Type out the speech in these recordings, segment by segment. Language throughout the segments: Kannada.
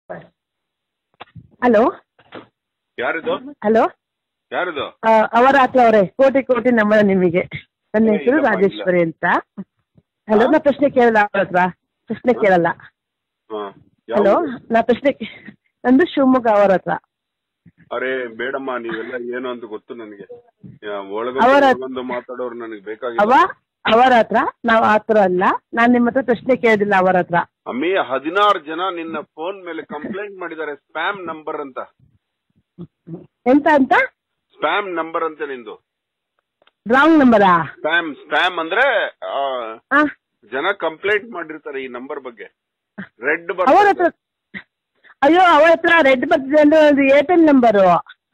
ಹಲೋ ಯಾರಿದು ಹಲೋ ಯಾರಿದು ಅವರ ಹತ್ರ ಅವರೇ ಕೋಟಿ ಕೋಟಿ ನಮನ ನಿಮಗೆ ನನ್ನ ಏ, ಹೆಸರು ಇಲ್ಲಮ್ಮ, ರಾಜೇಶ್ವರಿ ಅಂತ ಹಲೋ ನಾ ಪ್ರಶ್ನೆ ಕೇಳಲ್ಲ ಅವ್ರ ಹತ್ರ ಪ್ರಶ್ನೆ ಕೇಳಲ್ಲ ಹಾ ಹಲೋ ಯಾವ್ದು? ನಾ ಪ್ರಶ್ನೆ ಕೇ- ನಂದು ಶಿವಮೊಗ್ಗ ಅವರ ಹತ್ರ ಅರೆ ಬೇಡಮ್ಮ ನೀವೆಲ್ಲ ಏನು ಅಂತ ಗೊತ್ತು ನನಗೆ ಅವರ- ಒಳಗೊಂದು ಮಾತಾಡೋರು ನನಗೆ ಅವ ಬೇಕಾಗಿಲ್ಲ ಅವರ ಹತ್ರ ನಾವು ಆ ಥರ ಅಲ್ಲ ನಾನು ನಿಮ್ಮ ಹತ್ರ ಪ್ರಶ್ನೆ ಕೇಳೋದಿಲ್ಲ ಅವರ ಹತ್ರ ಅಮ್ಮಿ ಹದಿನಾರು ಜನ ನಿನ್ನ ಫೋನ್ ಮೇಲೆ ಕಂಪ್ಲೇಂಟ್ ಮಾಡಿದ್ದಾರೆ ಸ್ಪ್ಯಾಮ್ ನಂಬರ್ ಅಂತ ಎಂತ ಅಂತ ಸ್ಪ್ಯಾಮ್ ನಂಬರ್ ಅಂತ ನಿಂದು ರಾಂಗ್ ನಂಬರಾ ಸ್ಪ್ಯಾಮ್ ಸ್ಪ್ಯಾಮ್ ಅಂದ್ರೆ ಆ, ಆ ಜನ ಕಂಪ್ಲೇಂಟ್ ಮಾಡಿರ್ತಾರೆ ಈ ನಂಬರ್ ಬಗ್ಗೆ ರೆಡ್ ಅವರ ಹತ್ರ ಅಯ್ಯೋ ಅವರ ಹತ್ರ ರೆಡ್ ಬರ್ತಿದೆ ಅಂದ್ರೆ ಒಂದು Airtel number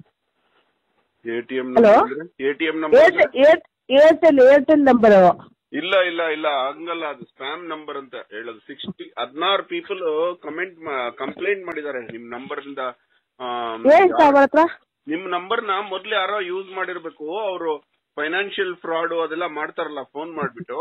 ATM Hello? ATM number Airtel Airtel number ಇಲ್ಲ ಇಲ್ಲ ಇಲ್ಲ ಹಂಗಲ್ಲ ಅದು ಸ್ಪ್ಯಾಮ್ ನಂಬರ್ ಅಂತ ಹೇಳೋದು ಸಿಕ್ಸ್ಟಿ ಹದಿನಾರು ಪೀಪಲ್ ಕಮೆಂಟ್ ಕಂಪ್ಲೇಂಟ್ ಮಾಡಿದ್ದಾರೆ ನಿಮ್ ನಂಬರ್ ಇಂದ ಆಮ್, ಏನ್ ಯಾರು- ಅವರ ಹತ್ರ ನಿಮ್ ನಂಬರ್ ನ ಮೊದ್ಲು ಯಾರೋ ಯೂಸ್ ಮಾಡಿರ್ಬೇಕು ಅವರು ಫೈನಾನ್ಷಿಯಲ್ ಫ್ರಾಡ್ ಅದೆಲ್ಲ ಮಾಡ್ತಾರಲ್ಲ ಫೋನ್ ಮಾಡ್ಬಿಟ್ಟು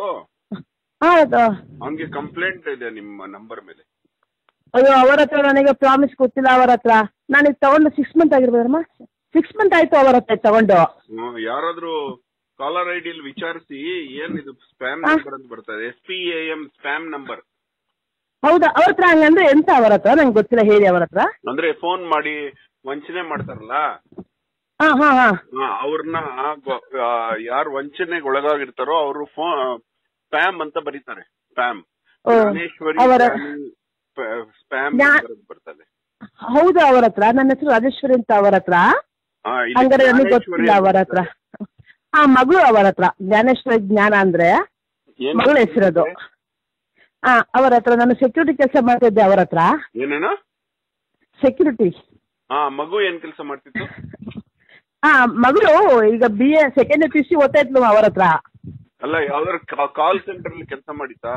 ಹೌದು ಹಂಗೆ ಕಂಪ್ಲೇಂಟ್ ಇದೆ ನಿಮ್ಮ ನಂಬರ್ ಮೇಲೆ ಅಯ್ಯೋ ಅವರ ಹತ್ರ ನನಗೆ ಪ್ರಾಮಿಸ್ ಗೊತ್ತಿಲ್ಲ ಅವರ ಹತ್ರ ನಾನು ಇದು ತಗೊಂಡು ಸಿಕ್ಸ್ ಮಂತ್ ಆಗಿರ್ಬೋದಮ್ಮ ಸಿಕ್ಸ್ ಮಂತ್ ಆಯ್ತು ಅವರ ಹತ್ರ ಇದ್ ತಗೊಂಡು ಹ್ಮ್, ಯಾರಾದ್ರೂ ಕಾಲರ್ ಐ ಡಿಲಿ ವಿಚಾರಿಸಿ ಏನ್ ಇದು ಸ್ಪ್ಯಾಮ್ ಆ. ನಂಬರ್ ಅಂತ ಬರ್ತದೆ S P A M spam number ಹೌದಾ ಅವ್ರ ಹತ್ರ ಹಂಗಂದ್ರೆ ಎಂತ ಅವರ ಹತ್ರ ನಂಗೆ ಗೊತ್ತಿಲ್ಲ ಹೇಳಿ ಅವರ ಹತ್ರ ಅಂದ್ರೆ ಫೋನ್ ಮಾಡಿ ವಂಚನೆ ಮಾಡ್ತಾರಲ್ಲ ಹಾ ಹಾ ಹಾ ಅವ್ರನ್ನ ಯಾರು ವಂಚನೆಗೆ ಒಳಗಾಗಿರ್ತಾರೋ ಅವರು ಫೋನ್ ಸ್ಪ್ಯಾಮ್ ಅಂತ ಬರೀತಾರೆ ಸ್ಪ್ಯಾಮ್ ಓ, ಜ್ಞಾನೇಶ್ವರಿ ಅವರ ಸ್ಪ್ಯಾಮ್ ಜ್ಞಾ- ಬರ್ತದೆ ಹೌದಾ ಅವರ ಹತ್ರ ನನ್ನ ಹೆಸರು ರಾಜೇಶ್ವರಿ ಅಂತ ಅವರ ಹತ್ರ ಆ, ಇಲ್ಲಿ ಹಂಗಾರೆ ನನಗೆ ಜ್ಞಾನೇಶ್ವರಿ ಗೊತ್ತಿಲ್ಲ ಅವರ ಅಂತ ಹತ್ರ ಹಾ ಮಗಳು ಅವರ ಹತ್ರ ಜ್ಞಾನೇಶ್ವರಿ ಜ್ಞಾನ ಅಂದ್ರೆ ಏನ್ ಮಗಳ ಹೆಸರದು ಹಾ ಅವರ ಹತ್ರ ನಾನು ಸೆಕ್ಯೂರಿಟಿ ಕೆಲಸ ಮಾಡ್ತಿದ್ದೆ ಅವರ ಹತ್ರ ಏನೇನ ಸೆಕ್ಯೂರಿಟಿ ಹಾ ಮಗು ಏನ್ ಕೆಲಸ ಮಾಡ್ತಿತ್ತು ಹಾ ಮಗಳು ಈಗ B A second P C ಓದ್ತಾ ಇದ್ಲು ಅವರ ಹತ್ರ ಅಲ್ಲ ಯಾವ್ದಾರು ಕಾಲ್ ಸೆಂಟರ್ ಅಲ್ಲಿ ಕೆಲಸ ಮಾಡಿತಾ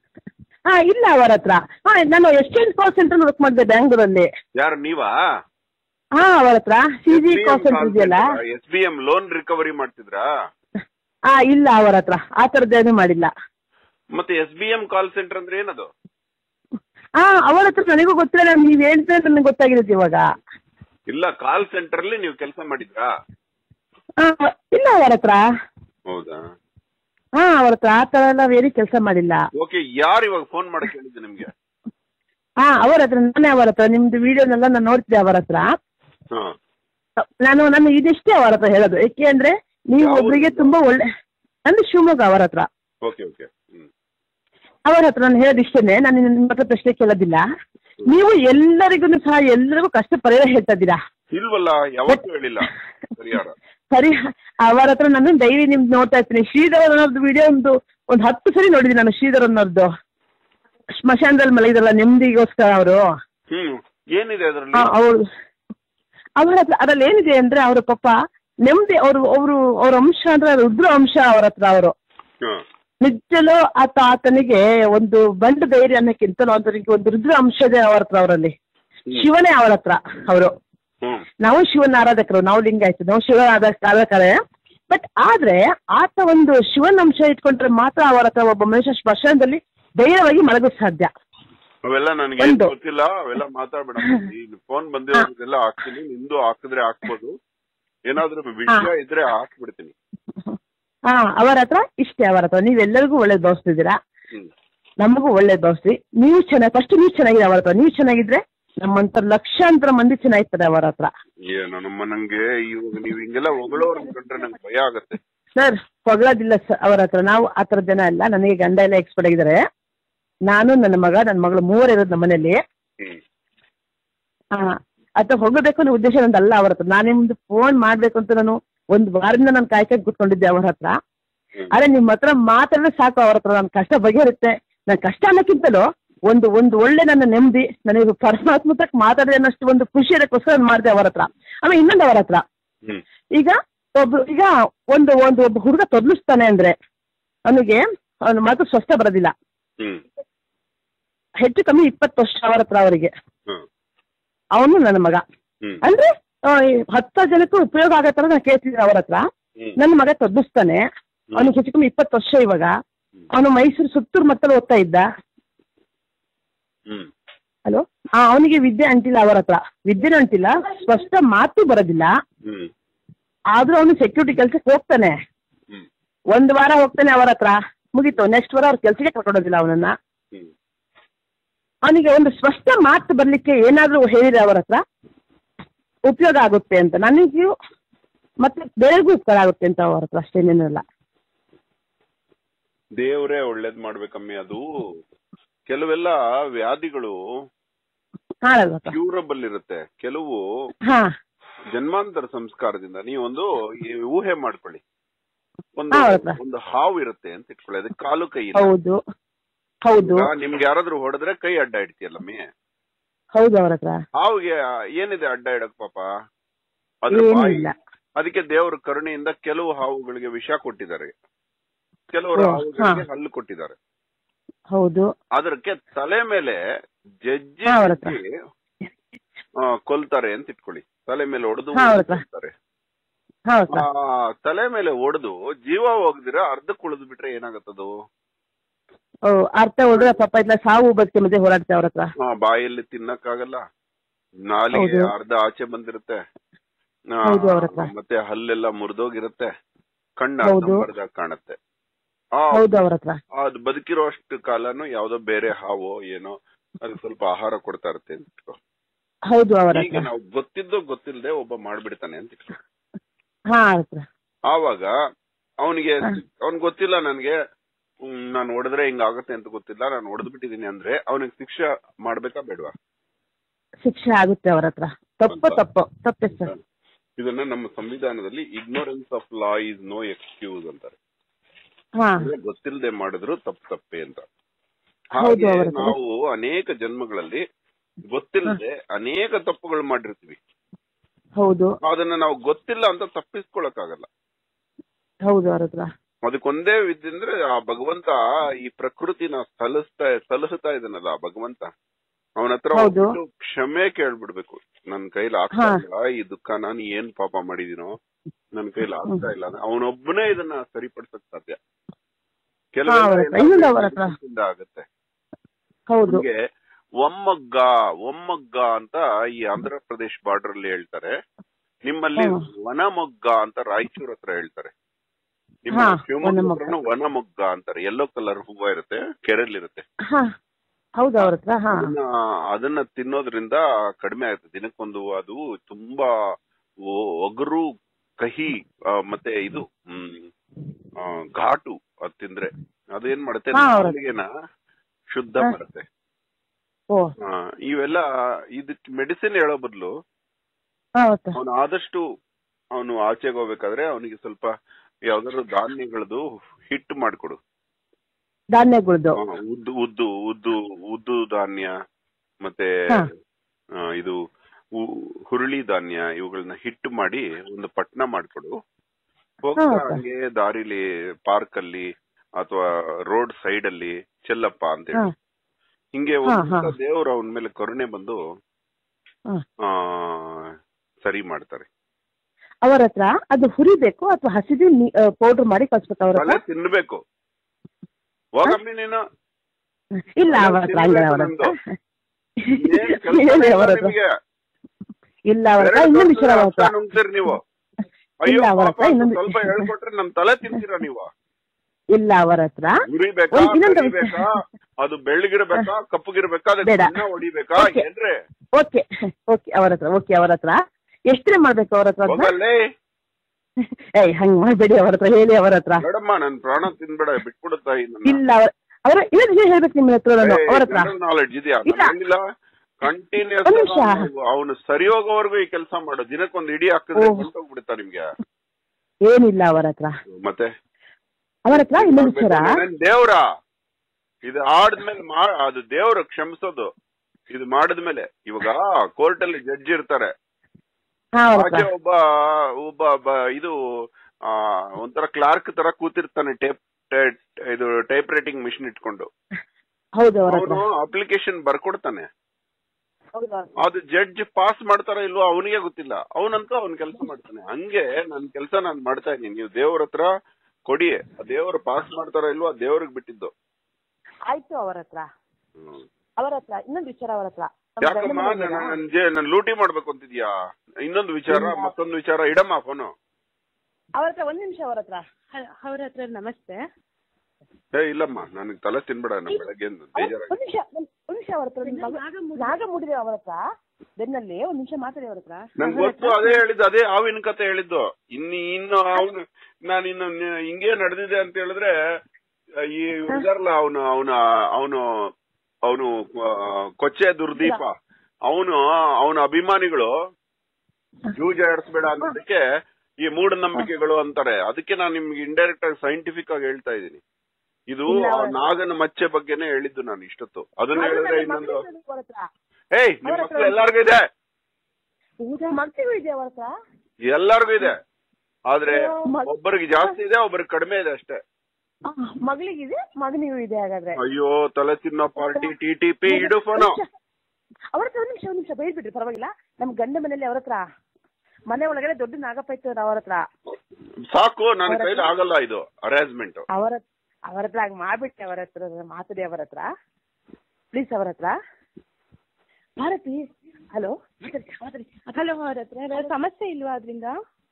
ಹಾ ಇಲ್ಲ ಅವರ ಹತ್ರ ಹಾ ನಾನು ಎಕ್ಸ್ಚೇಂಜ್ ಕಾಲ್ ಸೆಂಟರ್ ವರ್ಕ್ ಮಾಡಿದೆ ಬ್ಯಾಂಗ್ಳೂರಲ್ಲಿ ಯಾರು ನೀವಾ ಹಾ ಅವರ ಹತ್ರ ಸಿ ಜಿ ಕಾಲ್ ಸೆಂಟರ್ ಇದೆಯಲ್ಲ S B M loan recovery ಮಾಡ್ತಿದ್ರಾ ಹಾ ಇಲ್ಲ ಅವರ ಹತ್ರ ಆ ಥರದ್ದೇನು ಮಾಡಿಲ್ಲ ಮತ್ತೆ S B M call centre ಅಂದ್ರೆ ಏನದು ಹಾ ಅವರ ಹತ್ರ ನನಗೂ ಗೊತ್ತಿಲ್ಲ ನಾನು ನೀವು ಹೇಳ್ತಾ ನನಗೆ ಗೊತ್ತಾಗಿರುತ್ತೆ ಇವಾಗ ಇಲ್ಲ ಕಾಲ್ ಸೆಂಟರ್ ಅಲ್ಲಿ ನೀವು ಕೆಲಸ ಮಾಡಿದ್ರಾ ಹಾ ಇಲ್ಲ ಅವರ ಹತ್ರ ಹೌದಾ ಹಾ ಅವರ ಹತ್ರ ಆ ಥರ ಎಲ್ಲ ಬೇರೆ ಕೆಲಸ ಮಾಡಿಲ್ಲ ಓಕೆ ಯಾರು ಇವಾಗ ಫೋನ್ ಮಾಡಕ್ ಹೇಳಿದ್ದು ನಿಮ್ಗೆ ಹಾ ಅವರ ಹತ್ರ ನಾನೇ ಅವರ ಹತ್ರ ನಿಮ್ದು ವಿಡಿಯೋನೆಲ್ಲ ನಾನು ನೋಡ್ತಿದ್ದೆ ಅವರ ಹತ್ರ ಹಾ ನಾನು ನಾನು ಇದಿಷ್ಟೇ ಅವರ ಹತ್ರ ಹೇಳೋದು ಏಕೆ ಅಂದ್ರೆ ನೀವು ಯಾವ ಒಬ್ಬರಿಗೆ ಊರು? ತುಂಬಾ ಒಳ್ಳೆ ನಂದು ಶಿವಮೊಗ್ಗ ಅವರ ಹತ್ರ ಓಕೆ ಓಕೆ ಹ್ಮ್ ಅವರ ಹತ್ರ ನಾನು ಹೇಳೋದು ಇಷ್ಟೇನೆ ನಾನು ನಿಮ್ಮ ಹತ್ರ ಪ್ರಶ್ನೆ ಕೇಳೋದಿಲ್ಲ ನೀವು ಎಲ್ಲರಿಗೂ ಸಹ ಎಲ್ಲರಿಗೂ ಕಷ್ಟ ಪರಿಹಾರ ಹೇಳ್ತಾ ಇದ್ದೀರಾ ಇಲ್ವಲ್ಲ ಯಾವತ್ತೂ ಹೇಳಿಲ್ಲ ಪರಿಹಾರ ಸರಿ ಅವರ ಹತ್ರ ನಾನು ಡೈಲಿ ನಿಮ್ದು ನೋಡ್ತಾ ಇರ್ತೀನಿ ಶ್ರೀಧರ್ ಅನ್ನೋದು ವಿಡಿಯೋ ಒಂದು ಒಂದು ಹತ್ತು ಸರಿ ನೋಡಿದ್ದೀನಿ ನಾನು ಶ್ರೀಧರ್ ಅನ್ನೋರ್ದು ಸ್ಮಶಾನದಲ್ಲಿ ಮಲಗಿದ್ರಲ್ಲ ನೆಮ್ಮದಿಗೋಸ್ಕರ ಅವರು ಹ್ಮ್ ಏನಿದೆ ಅದರಲ್ಲಿ ಅವರು ಅವರ ಹತ್ರ ಅದ್ರಲ್ಲಿ ಏನಿದೆ ಅಂದ್ರೆ ಅವ್ರ ಪಾಪ ನೆಮ್ಮದಿ ಅವರು ಅವರು ಅವ್ರ ಅಂಶ ಅಂದ್ರೆ ರುದ್ರ ಅಂಶ ಅವ್ರ ಹತ್ರ ಅವರು ಹಾ ನಿಜಲೂ ಆತ ಆತನಿಗೆ ಒಂದು ಬಂಡು ಧೈರ್ಯ ಅನ್ನೋಕ್ಕಿಂತಲೂ ಆತನಿಗೆ ಒಂದು ರುದ್ರ ಅಂಶ ಇದೆ ಅವರ ಹತ್ರ ಅವರಲ್ಲಿ ಶಿವನೇ ಅವರ ಹತ್ರ ಅವರು ಹ್ಮ್ ನಾವು ಶಿವನ ಆರಾಧಕರು ನಾವು ಲಿಂಗಾಯ್ತು ನಾವು ಶಿವನ ಆರಾಧ- ಆರಾಧಕರೇ ಬಟ್ ಆದ್ರೆ ಆತ ಒಂದು ಶಿವನ ಅಂಶ ಇಟ್ಕೊಂಡ್ರೆ ಮಾತ್ರ ಅವರ ಹತ್ರ ಒಬ್ಬ ಮನುಷ್ಯ ಸ್ಮಶಾನದಲ್ಲಿ ಧೈರ್ಯವಾಗಿ ಮಲಗೋದು ಸಾಧ್ಯ ಅವೆಲ್ಲ ನನಗೆ ಒಂದು. ಗೊತ್ತಿಲ್ಲ ಅವೆಲ್ಲ ಮಾತಾಡ್ಬೇಡ ಫೋನ್ ಬಂದಿರೋದೆಲ್ಲ ಹಾಕ್ತೀನಿ ನಿಂದು ಹಾಕಿದ್ರೆ ಹಾಕ್ಬೋದು ಏನಾದ್ರೂ ವಿಷಯ ಇದ್ರೆ ಹಾಕ್ಬಿಡ್ತೀನಿ ಹಾ ಅವರ ಹತ್ರ ಇಷ್ಟೇ ಅವರ ಹತ್ರ ನೀವೆಲ್ಲರಿಗೂ ಒಳ್ಳೇದು ಭಾವಿಸ್ತಿದ್ದೀರಾ ಹ್ಮ್ ನಮಗೂ ಒಳ್ಳೇದು ಭಾವಿಸ್ರಿ ನೀವು ಚೆನ್ನಾಗಿ ಫಸ್ಟ್ ನೀವು ಚೆನ್ನಾಗಿದೆ ಅವರ ಹತ್ರ ನೀವು ಚೆನ್ನಾಗಿದ್ರೆ ನಮ್ಮಂತ ಲಕ್ಷಾಂತರ ಮಂದಿ ಚೆನ್ನಾಗಿರ್ತಾರೆ ಅವರ ಹತ್ರ ಏನೋ ನಮ್ಮ ನಂಗೆ ಇವಾಗ ನೀವು ಹಿಂಗೆಲ್ಲ ಹೊಗಳೋರ್ ಕಂಡ್ರೆ ನಂಗೆ ಭಯ ಆಗತ್ತೆ ಸರ್ ಹೊಗಳೋದಿಲ್ಲ ಸರ್ ಅವರ ಹತ್ರ ನಾವು ಆ ಥರ ಜನ ಅಲ್ಲ ನನಗೆ ಗಂಡ ಎಲ್ಲ ಎಕ್ಸ್ಪರ್ಟ್ ಆಗಿದ್ದಾರೆ ನಾನು ನನ್ನ ಮಗ ನನ್ನ ಮಗಳು ಮೂವರು ಇರೋದು ನಮ್ಮ ಮನೇಲಿ ಹ್ಮ್ ಹಾಂ ಅಥವಾ ಹೋಗಬೇಕು ಅನ್ನೋ ಉದ್ದೇಶ ನಂದಲ್ಲ ಅವರ ಹತ್ರ ನಾನು ನಿಮ್ದು ಫೋನ್ ಮಾಡಬೇಕು ಅಂತ ನಾನು ಒಂದು ವಾರದಿಂದ ನಾನು ಕಾಯ್ಕೊಂಡು ಕೂತ್ಕೊಂಡಿದ್ದೆ ಅವರ ಹತ್ರ ಹ್ಮ್. ಆದರೆ ನಿಮ್ಮ ಹತ್ರ ಮಾತಾಡಿದ್ರೆ ಸಾಕು ಅವರ ಹತ್ರ ನನ್ನ ಕಷ್ಟ ಬಗೆಹರುತ್ತೆ ನನ್ನ ಕಷ್ಟ ಅನ್ನೋಕ್ಕಿಂತಲೂ ಒಂದು ಒಂದು ಒಳ್ಳೆ ನನ್ನ ನೆಮ್ಮದಿ ನನಗೆ ಪರಮಾತ್ಮ ಹತ್ರ ಮಾತಾಡಿದೆ ಅನ್ನೋಷ್ಟು ಒಂದು ಖುಷಿ ಇರೋಕ್ಕೋಸ್ಕರ ನಾನು ಮಾಡಿದೆ ಅವರ ಹತ್ರ ಆಮೇಲೆ ಇನ್ನೊಂದು ಅವರ ಹತ್ರ ಹ್ಮ್ ಈಗ ಒಬ್ಬ ಈಗ ಒಂದು ಒಂದು ಒಬ್ಬ ಹುಡುಗ ತೊದಲಿಸ್ತಾನೆ ಅಂದ್ರೆ ಅವನಿಗೆ ಅವನ ಮಾತು ಸ್ವಸ್ಥ ಬರೋದಿಲ್ಲ ಹ್ಮ್ ಹೆಚ್ಚು ಕಮ್ಮಿ ಇಪ್ಪತ್ತು ವರ್ಷ ಅವರ ಹತ್ರ ಅವರಿಗೆ ಹ್ಮ್ ಅವನು ನನ್ನ ಮಗ ಹ್ಮ್ ಅಂದ್ರೆ ಆ, ಈ ಹತ್ತು ಜನಕ್ಕೂ ಉಪಯೋಗ ಆಗೋ ಥರ ನಾನು ಕೇಳ್ತಿದ್ದೆ ಅವರ ಹತ್ರ ಹ್ಮ್ ನನ್ನ ಮಗ ತೊದಲಿಸ್ತಾನೆ ಅವನಿಗೆ ಹೆಚ್ಚು ಕಮ್ಮಿ ಇಪ್ಪತ್ತು ವರ್ಷ ಇವಾಗ ಅವನು ಮೈಸೂರು ಸುತ್ತೂರು ಮತ್ತಲ್ಲಿ ಓದ್ತಾ ಇದ್ದ ಹ್ಮ್ ಹಲೋ ಹಾ ಅವನಿಗೆ ವಿದ್ಯೆ ಅಂಟಿಲ್ಲ ಅವರ ಹತ್ರ ವಿದ್ಯೆನೂ ಅಂಟಿಲ್ಲ ಸ್ಪಷ್ಟ ಮಾತು ಬರೋದಿಲ್ಲ ಹ್ಮ್ ಆದ್ರೂ ಅವನು ಸೆಕ್ಯೂರಿಟಿ ಕೆಲ್ಸಕ್ಕೆ ಹೋಗ್ತಾನೆ ಹ್ಮ್ ಒಂದು ವಾರ ಹೋಗ್ತಾನೆ ಅವರ ಹತ್ರ ಮುಗೀತು ನೆಕ್ಸ್ಟ್ ವಾರ ಅವ್ರ ಕೆಲ್ಸಕ್ಕೆ ಕರ್ಕೊಂಡೋದಿಲ್ಲ ಅವನನ್ನ ಹ್ಮ್ ಅವನಿಗೆ ಒಂದು ಸ್ಪಷ್ಟ ಮಾತು ಬರಲಿಕ್ಕೆ ಏನಾದರೂ ಹೇಳಿದ್ರೆ ಅವರ ಹತ್ರ ಉಪಯೋಗ ಆಗುತ್ತೆ ಅಂತ ನನಗೂ ಮತ್ತೆ ಬೇರೆಗೂ ಉಪಕಾರ ಆಗುತ್ತೆ ಅಂತ ಅವರ ಹತ್ರ ಅಷ್ಟೇನೇನಿಲ್ಲ ದೇವ್ರೇ ಒಳ್ಳೇದ್ ಮಾಡ್ಬೇಕಮ್ಮಿ ಅದು ಕೆಲವೆಲ್ಲ ವ್ಯಾಧಿಗಳು ಹಾಂ ಅಲ್ವಾ ಕ್ಯೂರಬಲ್ ಇರುತ್ತೆ ಕೆಲವು ಹಾಂ ಜನ್ಮಾಂತರ ಸಂಸ್ಕಾರದಿಂದ ನೀವೊಂದು ಈ ಊಹೆ ಮಾಡ್ಕೊಳ್ಳಿ ಒಂದು ಹಾ, ಹೌದಾ? ಒಂದು ಹಾವು ಇರುತ್ತೆ ಅಂತ ಇಟ್ಕೊಳ್ಳಿ ಅದಕ್ಕೆ ಕಾಲು ಕೈ ಇಲ್ಲ ಹೌದು ಹೌದು ಈಗ ನಿಮ್ಗೆ ಯಾರಾದ್ರೂ ಹೊಡೆದ್ರೆ ಕೈ ಅಡ್ಡ ಇಡ್ತೀಯಲ್ಲಮ್ಮಿ ಹೌದು ಅವರ ಹತ್ರ ಹಾವಿಗೆ ಏನಿದೆ ಅಡ್ಡ ಇಡಕ್ ಪಾಪ ಅದ್ರ ಬಾಯಿ ಏನಿಲ್ಲ ಅದಕ್ಕೆ ದೇವ್ರ ಕರುಣೆಯಿಂದ ಕೆಲವು ಹಾವುಗಳಿಗೆ ವಿಷ ಕೊಟ್ಟಿದ್ದಾರೆ ಕೆಲವರು ಓ, ಹಾವುಗಳಿಗೆ ಹಾ. ಹಲ್ಲು ಕೊಟ್ಟಿದ್ದಾರೆ ಹೌದು ಅದಕ್ಕೆ ತಲೆ ಮೇಲೆ ಜಜ್ಜಿ ಹಾ, ಅವ್ರ ಹತ್ರ. ಜಜ್ಜಿ, ಆ, ಕೊಲ್ತಾರೆ ಅಂತ ಇಟ್ಕೊಳ್ಳಿ ತಲೆ ಮೇಲೆ ಹೊಡೆದು ಹಾ, ಅವ್ರ ಹತ್ರ. ಕೊಲ್ತಾರೆ ಹೌದು ಆ, ತಲೆ ಮೇಲೆ ಹೊಡೆದು ಜೀವ ಹೋಗದಿರ ಅರ್ಧಕ್ಕೆ ಉಳಿದು ಬಿಟ್ರೆ ಏನಾಗತ್ತದು ಓ ಅರ್ಥ ಹೋದ್ರೆ ಪಾಪ ಇಲ್ಲ ಸಾವು ಬದುಕೆ ಮಧ್ಯೆ ಹೋರಾಡ್ತೆ ಅವ್ರ ಹತ್ರ ಆ, ಬಾಯಲ್ಲಿ ತಿನ್ನಕ್ಕಾಗಲ್ಲ ನಾಲಿಗೆ ಹೌದು. ಅರ್ಧ ಆಚೆ ಬಂದಿರುತ್ತೆ ಆ, ಹೌದು, ಅವ್ರ ಹತ್ರ. ಮತ್ತೆ ಹಲ್ಲೆಲ್ಲ ಮುರಿದೋಗಿರುತ್ತೆ ಕಣ್ಣು ಹೌದು. ಅರ್ಧಂಬರ್ಧ ಕಾಣುತ್ತೆ ಆ, ಹೌದು ಅವ್ರ ಹತ್ರ ಅದು ಬದುಕಿರೋ ಅಷ್ಟು ಕಾಲನು ಯಾವ್ದೋ ಬೇರೆ ಹಾವೋ ಏನೋ ಅದಕ್ಕೆ ಸ್ವಲ್ಪ ಆಹಾರ ಕೊಡ್ತಾ ಇರುತ್ತೆ ಅಂತ ಇಟ್ಕೋ. ಹೌದು ಅವರ ಈಗ ಹತ್ರ ನಾವು ಗೊತ್ತಿದ್ದೋ ಗೊತ್ತಿಲ್ಲದೆ ಒಬ್ಬ ಮಾಡ್ಬಿಡ್ತಾನೆ ಅಂತ ಇಟ್ಕೋ. ಹಾ ಅವ್ರ ಹತ್ರ ಆವಾಗ ಅವನಿಗೆ ಹಾ. ಅವ್ನ್ ಗೊತ್ತಿಲ್ಲ ನನ್ಗೆ ನಾನು ಹೊಡೆದ್ರೆ ಹಿಂಗ ಆಗುತ್ತೆ ಅಂತ ಗೊತ್ತಿಲ್ಲ ನಾನು ಹೊಡೆದ್ ಬಿಟ್ಟಿದೀನಿ ಅಂದ್ರೆ ಅವನಿಗೆ ಶಿಕ್ಷೆ ಮಾಡ್ಬೇಕಾ ಬೇಡವಾ ಶಿಕ್ಷೆ ಆಗುತ್ತೆ ಅವರ ಹತ್ರ ತಪ್ಪು ಅಂತ. ತಪ್ಪು ತಪ್ಪೆ ಸರ್ ಇದನ್ನ ನಮ್ಮ ಸಂವಿಧಾನದಲ್ಲಿ ignorance of law is no excuse ಅಂತಾರೆ ಹಾ ಅಂದ್ರೆ ಗೊತ್ತಿಲ್ಲದೆ ಮಾಡಿದ್ರು ತಪ್ಪು ತಪ್ಪೆ ಅಂತ ಹೌದು, ಹಾಗೆ ಅವರ ಹತ್ರ. ನಾವು ಅನೇಕ ಜನ್ಮಗಳಲ್ಲಿ ಗೊತ್ತಿಲ್ಲದೆ ಅನೇಕ ತಪ್ಪುಗಳು ಮಾಡಿರ್ತೀವಿ ಹೌದು ಅದನ್ನ ನಾವು ಗೊತ್ತಿಲ್ಲ ಅಂತ ತಪ್ಪಿಸ್ಕೊಳಕ್ಕಾಗಲ್ಲ ಹೌದು ಅವ್ರ ಹತ್ರ ಅದಕ್ಕೊಂದೇ ವಿದ್ಯೆ ಅಂದ್ರೆ ಆ ಭಗವಂತ ಈ ಪ್ರಕೃತಿನ ಸಲಹಿಸ್ತಾ ಸಲಹುತ್ತಾ ಇದನ್ನಲ್ಲ ಆ ಭಗವಂತ ಅವನ ಹತ್ರ ಹೌದು. ಹೋಗ್ಬಿಟ್ಟು ಕ್ಷಮೆ ಕೇಳ್ಬಿಡ್ಬೇಕು ನನ್ ಕೈಲಿ ಆಗ್ತಾ ಇಲ್ಲ ಈ ದುಃಖ ನಾನು ಏನ್ ಪಾಪ ಮಾಡಿದೀನೋ ನನ್ ಕೈಲಿ ಆಗ್ತಾ ಇಲ್ಲ ಅವನೊಬ್ಬನೇ ಇದನ್ನ ಸರಿಪಡಿಸಕ್ ಸಾಧ್ಯ ಹಾ, ಅವ್ರ ಹತ್ರ. ಇನ್ನೊಂದು ಅವ್ರ ಹತ್ರ. ಕೆಲವು ಆಗುತ್ತೆ ಹೌದು ನಮ್ಗೆ ಒಮ್ಮಗ್ಗ ಒಮ್ಮಗ್ಗ ಅಂತ ಈ ಆಂಧ್ರ ಪ್ರದೇಶ್ ಬಾರ್ಡರ್ ಅಲ್ಲಿ ಹೇಳ್ತಾರೆ ನಿಮ್ಮಲ್ಲಿ ಹ್ಮ್. ವನಮೊಗ್ಗ ಅಂತ ರಾಯಚೂರ್ ಹತ್ರ ಹೇಳ್ತಾರೆ ನಿಮ್ಮ ಹಾ, ಶಿವಮೊಗ್ಗ ವನಮೊಗ್ಗ. ಹತ್ರನೂ ವನಮೊಗ್ಗ ಅಂತಾರೆ ಯೆಲ್ಲೋ ಕಲರ್ ಹೂವ ಇರುತ್ತೆ ಕೆರೆಯಲ್ಲಿರುತ್ತೆ ಹಾ ಹೌದು ಅವ್ರ ಹತ್ರ ಹಾ ಅದನ್ನ ಅದನ್ನ ತಿನ್ನೋದ್ರಿಂದ ಕಡಿಮೆ ಆಗುತ್ತೆ ದಿನಕ್ಕೊಂದು ಅದು ತುಂಬಾ ಒ- ಒಗರು ಕಹಿ ಆ, ಮತ್ತೆ ಇದು ಹ್ಮ್ ಆ, ಘಾಟು ಅದ್ ತಿಂದ್ರೆ ಅದೇನ್ ಮಾಡುತ್ತೆ ಹಾ, ಅವ್ರ- ನಾಲಿಗೆನ ಶುದ್ಧ ಹಾ. ಮಾಡುತ್ತೆ ಓ ಆ, ಇವೆಲ್ಲ ಇದಕ್ ಮೆಡಿಸಿನ್ ಹೇಳೋ ಬದಲು ಹಾ ಹೌದಾ? ಅವನು ಆದಷ್ಟು ಅವನು ಆಚೆಗೆ ಹೋಗ್ಬೇಕಾದ್ರೆ ಅವನಿಗೆ ಸ್ವಲ್ಪ ಯಾವ್ದಾದ್ರು ಧಾನ್ಯಗಳದ್ದು ಹಿಟ್ಟು ಮಾಡ್ಕೊಡು ಧಾನ್ಯಗಳದ್ದು ಆ, ಉದ್ದು ಉದ್ದು ಉದ್ದು ಉದ್ದು ಧಾನ್ಯ ಮತ್ತೆ ಹಾ. ಆ, ಇದು ಉ- ಹುರುಳಿ ಧಾನ್ಯ ಇವುಗಳನ್ನ ಹಿಟ್ಟು ಮಾಡಿ ಒಂದು ಪಟ್ನ ಮಾಡ್ಕೊಡು ಹೋಗ್ತಾ ಹಾ, ಹಂಗೆ ದಾರಿಲಿ ಪಾರ್ಕ್ ಅಲ್ಲಿ ಅಥವಾ ರೋಡ್ ಸೈಡ್ ಅಲ್ಲಿ ಚೆಲ್ಲಪ್ಪ ಅಂತ ಹಾ ಹೇಳಿ ಹಿಂಗೆ ಹಾ, ಒಂದು ಹಾ. ದೇವರು ಅವನ ಮೇಲೆ ಕರುಣೆ ಬಂದು ಹಾ. ಆ ಸರಿ ಮಾಡ್ತಾರೆ ಅವರ ಹತ್ರ ಅದು ಹುರಿಬೇಕು ಅಥವಾ ಹಸಿದು ಪೌಡರ್ ಮಾಡಿ ಕಳ್ಸ್ಬೇಕು ಅವ್ರ ತಲೆ ಹತ್ರ ತಿನ್ಬೇಕು ಹೋಗಮ್ಮಿ ನೀನು ಇಲ್ಲ ಅವರ ಹತ್ರ ಹಂಗಲ್ಲ ಅವರ ಹತ್ರ ಏನ್ ಕೆಲ್ಸ ಹೇಳಿ ಇಲ್ಲ ಅವರ ಹತ್ರ ನಿಮ್ಗೆ? ಇಲ್ಲ ಅವರ ಹತ್ರ ಎರಡು ಇನ್ನೊಂದು ದೊಡ್ಡ ವಿಷಯ ಅವರ ಹತ್ರ ಅಕ್ಷರ ನುಂಗ್ತೀರಿ ನೀವು ಅಯ್ಯೋ ಇಲ್ಲ ಅವರ ಪಾಪ ಹತ್ರ ಅಂತ ಇನ್ನೊಂದು ಸ್ವಲ್ಪ ಹೇಳ್ಕೊಟ್ರೆ ನಮ್ ತಲೆ ತಿಂತೀರಾ ನೀವು ಇಲ್ಲ ಅವರ ಹತ್ರ ಉರಿಬೇಕಾ ಒಂದ್ ಇನ್ನೊಂದು ಕರಿಬೇಕಾ ಅದು ಬೆಳ್ಳಗಿರ್ಬೇಕಾ ಕಪ್ಪಗಿರ್ಬೇಕಾ ಅದಕ್ಕೆ ಬೇಡ. ಬಣ್ಣ ಹೊಡಿಬೇಕಾ ಓಕೆ. ಏನ್ರಿ ಓಕೆ ಓಕೆ ಅವರ ಹತ್ರ ಓಕೆ ಅವರ ಹತ್ರ ಎಷ್ಟು ದಿನ ಮಾಡ್ಬೇಕು ಅವರ ಹತ್ರ ಅದನ್ನ ಹೋಗಲ್ಲೇ ಏಯ್ ಹಂಗ್ ಮಾಡ್ಬೇಡಿ ಅವರ ಹತ್ರ ಹೇಳಿ ಅವರ ಹತ್ರ ಮೇಡಮ್ಮ ನನ್ ಪ್ರಾಣ ತಿನ್ಬೇಡ ಬಿಟ್ಬಿಡುತ್ತಾ ಇಲ್ಲ ಅವರ ಅವರ ಇನ್ನೊಂದು ವಿಷಯ ಹೇಳ್ಬೇಕು ನಿಮ್ಮ ಹತ್ರ ನಾನು ಅವರ ಹತ್ರ ನಾಲೆಡ್ಜ್ ಇದೆಯಾ ಇಲ್ಲ. ನನ್ಗೇನಿಲ್ಲ ಕಂಟಿನ್ಯೂಸ್ ಒಂದ್ ನಿಮಿಷ. ಅವನು ಸರಿ ಹೋಗೋವರೆಗೂ ಈ ಕೆಲಸ ಮಾಡು ದಿನಕ್ಕೊಂದು ಇಡೀ ಹಾಕಿದ್ರೆ ಓಹ್. ಹೊಂಟೋಗ್ಬಿಡುತ್ತಾ ನಿಮ್ಗೆ ಏನಿಲ್ಲ ಅವರ ಹತ್ರ ಮತ್ತೆ ಅವರ ಹತ್ರ ಇನ್ನೊಂದು ವಿಚಾರ ನನ್ ದೇವ್ರ ಇದು ಆಡ್ಮೇಲೆ ಮಾ ಅದು ದೇವ್ರು ಕ್ಷಮಿಸೋದು ಇದು ಮಾಡಿದ್ಮೇಲೆ ಇವಾಗ ಕೋರ್ಟ್ ಅಲ್ಲಿ ಜಡ್ಜ್ ಇರ್ತಾರೆ ಹಾ ಅವರ ಹತ್ರ ಆಚೆ ಒಬ್ಬ ಒಬ್ಬ ಬ- ಇದು ಆ, ಒಂಥರ ಕ್ಲಾರ್ಕ್ ತರ ಕೂತಿರ್ತಾನೆ ಟೇಪ್ ಇದು ಟೈಪ್ ರೈಟಿಂಗ್ ಮಿಷಿನ್ ಇಟ್ಕೊಂಡು ಹೌದು ಅವರ ಹತ್ರ ಅವನು ಅಪ್ಲಿಕೇಶನ್ ಬರ್ಕೊಡ್ತಾನೆ ಹೌದು ಅವ್ರ ಹತ್ರ. ಅದು ಜಡ್ಜ್ ಪಾಸ್ ಮಾಡ್ತಾರ ಇಲ್ವೋ ಅವನಿಗೆ ಗೊತ್ತಿಲ್ಲ ಅವನಂತೂ ಅವನ್ ಕೆಲಸ ಮಾಡ್ತಾನೆ ಹಂಗೆ ನನ್ ಕೆಲಸ ನಾನ್ ಮಾಡ್ತಾ ಇದೀನಿ ನೀವು ದೇವ್ರ ಹತ್ರ ಕೊಡಿ ಆ ದೇವ್ರು ಪಾಸ್ ಮಾಡ್ತಾರ ಇಲ್ವೋ ಆ ದೇವ್ರಿಗೆ ಬಿಟ್ಟಿದ್ದು ಆಯ್ತು ಅವರ ಹತ್ರ ಹ್ಮ್. ಅವರ ಹತ್ರ ಇನ್ನೊಂದು ವಿಚಾರ ಅವರ ಹತ್ರ ನಮ್ಮ ಯಾಕಮ್ಮ ಗಂಡನ ಮನೆಯಲ್ಲ? ನನ್ ಜೆ ನನ್ ಲೂಟಿ ಮಾಡ್ಬೇಕು ಅಂತಿದ್ಯಾ ಇನ್ನೊಂದು ವಿಚಾರ ಮತ್ತೊಂದು ವಿಚಾರ ಇಡಮ್ಮ ಫೋನು ಅವ್ರ ಹತ್ರ ಒಂದ್ ನಿಮಿಷ ಅವ್ರ ಹತ್ರ ಅವ್ರ ಹತ್ರ ನಮಸ್ತೆ ಏ ಇಲ್ಲಮ್ಮ ನನಗೆ ತಲೆ ತಿನ್ಬೇಡ ನನ್ ಬೆಳಗ್ಗೆ ಅವ್ರ- ಬೇಜಾರಾಗಿ ಒಂದ್ ನಿಮಿಷ ಒಂದ್ ಒಂದ್ ನಿಮಿಷ ಅವ್ರ ಹತ್ರ ನಿಮ್ ಮಗ- ನಾಗ ಮೂಡಿದೆ ಅವ್ರ ಹತ್ರ ಬೆನ್ನಲ್ಲಿ ಒಂದ್ ನಿಮಿಷ ಮಾತಾಡಿ ಅವ್ರ ಹತ್ರ ನಂಗೆ ಗೊತ್ತು ಅದೇ ಹೇಳಿದ್ದು ಅದೇ ಹಾವಿನ ಕತೆ ಹೇಳಿದ್ದು ಇನ್ನು ಇನ್ನು ಅವನು ನಾನು ಇನ್ನು ನ- ಹಿಂಗೆ ನಡೆದಿದೆ ಅಂತ ಹೇಳಿದ್ರೆ ಈ ಇದಾರಲ್ಲ ಅವನು ಅವನ ಅವನು ಅವನು ಕೊಚ್ಚೆ ದುರ್ದೀಪ ಅವನು ಅವನ ಅಭಿಮಾನಿಗಳು ಜೂಜಾಡಿಸ್ಬೇಡ ಅನ್ನೋದಕ್ಕೆ ಈ ಮೂಢನಂಬಿಕೆಗಳು ಅಂತಾರೆ ಅದಕ್ಕೆ ನಾನು ನಿಮ್ಗೆ ಇಂಡೈರೆಕ್ಟ್ ಆಗಿ ಸೈಂಟಿಫಿಕ್ ಆಗಿ ಹೇಳ್ತಾ ಇದ್ದೀನಿ ಇದು ಇಲ್ಲ, ಆ ನಾಗನ ಮಚ್ಚೆ ಬಗ್ಗೆನೇ ಹೇಳಿದ್ದು ನಾನು ಇಷ್ಟೊತ್ತು ಅದನ್ನ ಹೇಳಿದ್ರೆ ಇನ್ನೊಂದು ಅವ್ರ ಹತ್ರ ಏಯ್ ನಿಮ್ ಮಕ್ಳು ಎಲ್ಲಾರ್ಗು ಇದೆ ಮಕ್ಳಿಗೂ ಇದೆ ಅವ್ರ ಹತ್ರ ಎಲ್ಲಾರ್ಗು ಇದೆ ಆದ್ರೆ ಮಗ್- ಒಬ್ಬರಿಗೆ ಜಾಸ್ತಿ ಇದೆ ಒಬ್ಬರಿಗೆ ಕಡಿಮೆ ಇದೆ ಅಷ್ಟೇ ಆ, ಮಗಳಿಗಿದೆ ಮಗನಿಗೂ ಇದೆ ಹಾಗಾದ್ರೆ ಅಯ್ಯೋ ತಲೆ ತಿನ್ನೋ ಪಾರ್ಟಿ ಟಿ ಟಿ ಪಿ ಇಡು ಫೋನು ಅವ್ರ ಹತ್ರ ಒಂದ್ ನಿಮಿಷ ಒಂದ್ ನಿಮಿಷ ಬೈದ್ಬಿಡ್ರಿ ಪರವಾಗಿಲ್ಲ ನಮ್ ಗಂಡ ಮನೇಲಿ ಅವ್ರ ಹತ್ರ ಮನೆ ಒಳಗಡೆ ದೊಡ್ಡ ನಾಗಪ್ಪ ಇತ್ತು ಅವ್ರ ಹತ್ರ ಸಾಕು ನನ್ನ ಕೈಲಿ ಆಗಲ್ಲ ಇದು ಅರೇಂಜ್ಮೆಂಟ್ ಅವರ ಅವರ ಹತ್ರ ಹಾಗೆ ಮಾಡ್ಬಿಟ್ಟೆ ಅವರ ಹತ್ರ ಮಾತಾಡಿ ಅವರ ಹತ್ರ ಪ್ಲೀಸ್ ಅವರ ಹತ್ರ ಭಾರತಿ ಹಲೋ ಮಾತಾಡಿ ಮಾತಾಡಿ ಹಲೋ ಅವ್ರ ಹತ್ರ ಏನಾದ್ರು ಸಮಸ್ಯೆ ಇಲ್ವಾ ಅದರಿಂದ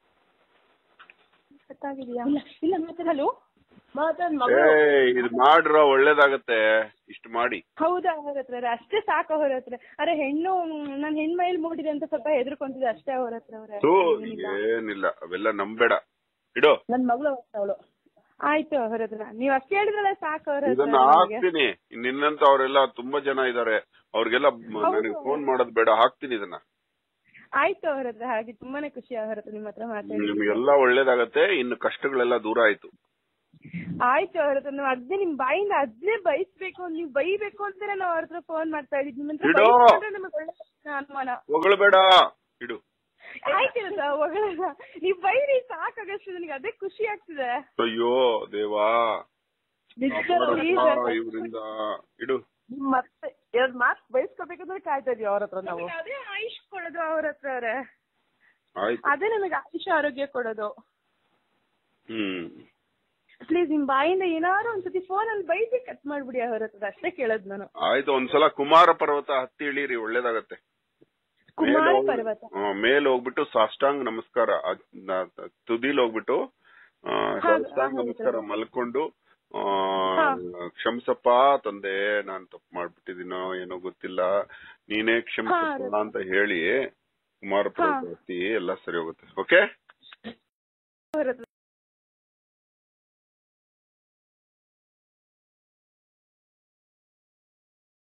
ಗೊತ್ತಾಗಿದೆಯಾ ಇಲ್ಲ ಇಲ್ಲ ಮಾತಾಡಿ ಹಲೋ ಮಾತಾಡ್ ಏ ಇದು ಮಾಡ್ರ ಒಳ್ಳೇದಾಗತ್ತೆ ಇಷ್ಟು ಮಾಡಿ ಹೌದಾ ಅವ್ರ ಹತ್ರ ಅಷ್ಟೇ ಸಾಕು ಅವ್ರ ಹತ್ರ ಅರೆ ಹೆಣ್ಣು ನಾನು ಹೆಣ್ಮೈಲ್ ಮೂಡಿದೆ ಅಂತ ಸ್ವಲ್ಪ ಹೆದರ್ಕೊಂತಿದ್ದೆ ಅಷ್ಟೇ ಅವ್ರ ಹತ್ರ ಅವ್ರೆ ಥೂ, ಏನಿಲ್ಲ ಅವೆಲ್ಲ ನಂಬೇಡ ಇಡು ನನ್ ಮಗಳು ಅವಳು ಆಯ್ತು ಅವ್ರ ಹತ್ರ ನೀವ್ ಅಷ್ಟೇ ಹೇಳಿದ್ರಲ್ಲ ಸಾಕು ಅವ್ರ ಹತ್ರ ಇದನ್ನ ನನಗೆ. ಹಾಕ್ತೀನಿ ನಿನ್ನಂತ ಅವರೆಲ್ಲ ತುಂಬಾ ಜನ ಇದಾರೆ ಅವ್ರಿಗೆಲ್ಲ ನನಗೆ ಫೋನ್ ಮಾಡೋದ್ ಬೇಡ ಹಾಕ್ತೀನಿ ಇದನ್ನ ಆಯ್ತು ಅವ್ರ ಹತ್ರ ಹಾಗೆ ತುಂಬಾನೇ ಖುಷಿ ಅವ್ರ ಹತ್ರ ನಿಮ್ಮ ಹತ್ರ ಮಾತಾಡಿ ನಿಮ್ಗೆಲ್ಲ ಒಳ್ಳೇದಾಗತ್ತೆ ಇನ್ನು ಕಷ್ಟಗಳೆಲ್ಲ ದೂರ ಆಯ್ತು ಆಯ್ತು ಅವ್ರ ಹತ್ರ ನಾವು ಅದ್ನೇ ನಿಮ್ ಬಾಯಿಂದ ಅದ್ನೇ ಬಯಸ್ಬೇಕು ನೀವ್ ಬೈಬೇಕು ಅಂತ ನಾವು ಅವ್ರ ಹತ್ರ ಫೋನ್ ಮಾಡ್ತಾ ಇದ್ದೀವಿ ನಿಮ್ಮ ಹತ್ರ ಇಡು. ಬೈಸ್ಕೊಂಡ್ರೆ ನಮಗೆ ಒಳ್ಳೆ ಅನುಮಾನ ಹೊಗಳ್ಬೇಡ ಇಡು ಆಯ್ತಿರಲ್ಲ ಒಗಳಲ್ಲ ನೀವ್ ಬೈರಿ ಸಾಕಾಗಷ್ಟು ನನಗೆ ಅದೇ ಖುಷಿ ಆಗ್ತಿದೆ ಅಯ್ಯೋ ದೇವಾ ಇವರಿಂದ ಇಡು ನಿಮ್ ಮತ್ತೆ ಎರಡ್ ಮಾರ್ಕ್ಸ್ ಬಯಸ್ಕೋಬೇಕಂದ್ರೆ ಕಾಯ್ತಾ ಇದೀವಿ ಅವ್ರ ಹತ್ರ ನಾವು ಅದೇ ಆಯುಷ್ ಕೊಡೋದು ಅವ್ರ ಹತ್ರ ಅವ್ರೆ ಆಯ್ತು ಅದೇ ನನಗೆ ಆಯುಷ್ ಆರೋಗ್ಯ ಕೊಡೋದು ಹ್ಮ್ ಪ್ಲೀಸ್ ನಿಮ್ ಬಾಯಿಂದ ಏನಾದ್ರು ಒಂದ್ಸತಿ ಫೋನ್ ಅಲ್ಲಿ ಬೈದಿ ಕಟ್ ಮಾಡ್ಬಿಡಿ ಅವ್ರ ಹತ್ರ ಅಷ್ಟೇ ಕೇಳೋದು ನಾನು ಆಯ್ತು ಒಂದ್ಸಲ ಕುಮಾರ ಪರ್ವತ ಹತ್ತಿ ಇಳೀರಿ ಒಳ್ಳೇದಾಗತ್ತೆ ಕುಮಾರ ಮೇಲ್ ಹೋಗ್- ಪರ್ವತ ಹ್ಮ್, ಮೇಲ್ ಹೋಗ್ಬಿಟ್ಟು ಸಾಷ್ಟಾಂಗ ನಮಸ್ಕಾರ ಅದ್- ನ- ತುದಿಲ್ ಹೋಗ್ಬಿಟ್ಟು ಆ, ಸಾಷ್ಟಾಂಗ ನಮಸ್ಕಾರ ಮಲ್ಕೊಂಡು ಆ, ಕ್ಷಮ್ಸಪ್ಪ ತಂದೆ ನಾನ್ ತಪ್ಪು ಮಾಡ್ಬಿಟ್ಟಿದೀನೋ ಏನೋ ಗೊತ್ತಿಲ್ಲ ನೀನೇ ಕ್ಷಮಿಸಪ್ಪ ಅಂತ ಹೇಳಿ ಕುಮಾರ ಪರ್ವತ ಹತ್ತಿ ಎಲ್ಲ ಸರಿ ಹೋಗುತ್ತೆ ಓಕೆ ಅವ್ರ ಹತ್ರ